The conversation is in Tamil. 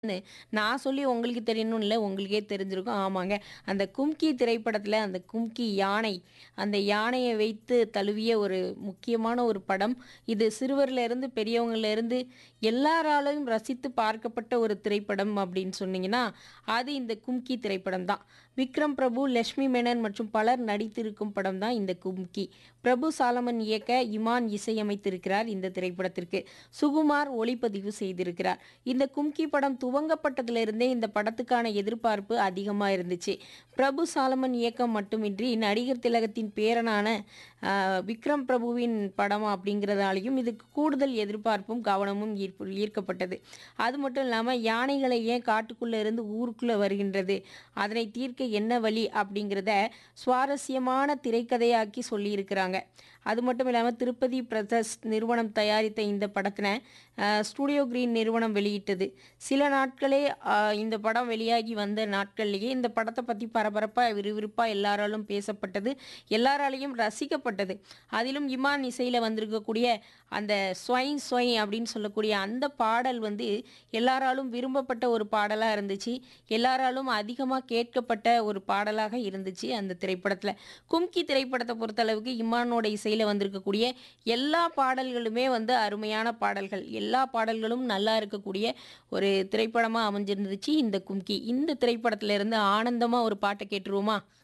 ன்னு நான் சொல்லி உங்களுக்கு தெரியணும்னு இல்ல. உங்களுக்கே தெரிஞ்சிருக்கும். ஆமாங்க. அந்த கும்கி திரைப்படத்தில அந்த கும்கி யானை, அந்த யானைய வைத்து தழுவிய ஒரு முக்கியமான ஒரு படம். இது சிறுவர்லேருந்து பெரியவங்கலேருந்து எல்லாராலும் ரசித்து பார்க்கப்பட்ட ஒரு திரைப்படம் அப்படின்னு சொன்னீங்கன்னா, அது இந்த கும்கி திரைப்படம் தான். விக்ரம் பிரபு, லட்சுமி மேனன் மற்றும் பலர் நடித்திருக்கும் படம் தான் இந்த கும்கி. பிரபு சாலமன் இயக்க, இமான் இசையமைத்திருக்கிறார் இந்த திரைப்படத்திற்கு. சுகுமார் ஒளிப்பதிவு செய்திருக்கிறார். இந்த கும்கி படம் துவங்கப்பட்டதிலிருந்தே இந்த படத்துக்கான எதிர்பார்ப்பு அதிகமா இருந்துச்சு. பிரபு சாலமன் இயக்கம் மட்டுமின்றி நடிகர் திலகத்தின் பேரனான அ விக்ரம் பிரபுவின் படம் அப்படிங்கிறதாலயும் இதுக்கு கூடுதல் எதிர்பார்ப்பும், கவனமும் ஈர்ப்பு ஈர்க்கப்பட்டது. அது மட்டும் இல்லாம யானைகளை ஏன் காட்டுக்குள்ள இருந்து ஊருக்குள்ள வருகின்றது? அதனை தீர்க்க என்ன வழி? அப்படிங்கிறத சுவாரஸ்யமான திரைக்கதையாக்கி சொல்லியிருக்கிறாங்க. அது மட்டும் இல்லாம திருப்பதி பிரதர்ஸ் நிறுவனம் தயாரித்த இந்த படத்தின அ ஸ்டுடியோ கிரீன் நிறுவனம் வெளியிட்டது. சில நாட்களே அ இந்த படம் வெளியாகி வந்த நாட்கள்லயே இந்த படத்த பத்தி பரபரப்பா, விறுவிறுப்பா எல்லாராலும் பேசப்பட்டது. எல்லாராலயும் ரசிக்கப்பட்டது. அதிலும் இமான் இசையில வந்திருக்கக்கூடிய அந்த ஸ்வொய் ஸ்வொய் அப்படின்னு சொல்லக்கூடிய அந்த பாடல் வந்து எல்லாராலும் விரும்பப்பட்ட ஒரு பாடலா இருந்துச்சு. எல்லாராலும் அதிகமா கேட்கப்பட்ட ஒரு பாடலாக இருந்துச்சு அந்த திரைப்படத்தில. கும்கி திரைப்படத்த பொறுத்தளவுக்கு இமானோட இசையில வந்திருக்கக்கூடிய எல்லா பாடல்களுமே வந்து அருமையான பாடல்கள். எல்லா பாடல்களும் நல்லா இருக்கக்கூடிய ஒரு திரைப்படமா அமைஞ்சிருந்துச்சு இந்த கும்கி. இந்த திரைப்படத்திலிருந்து ஆனந்தமா ஒரு பாட்ட கேட்டுருவோமா?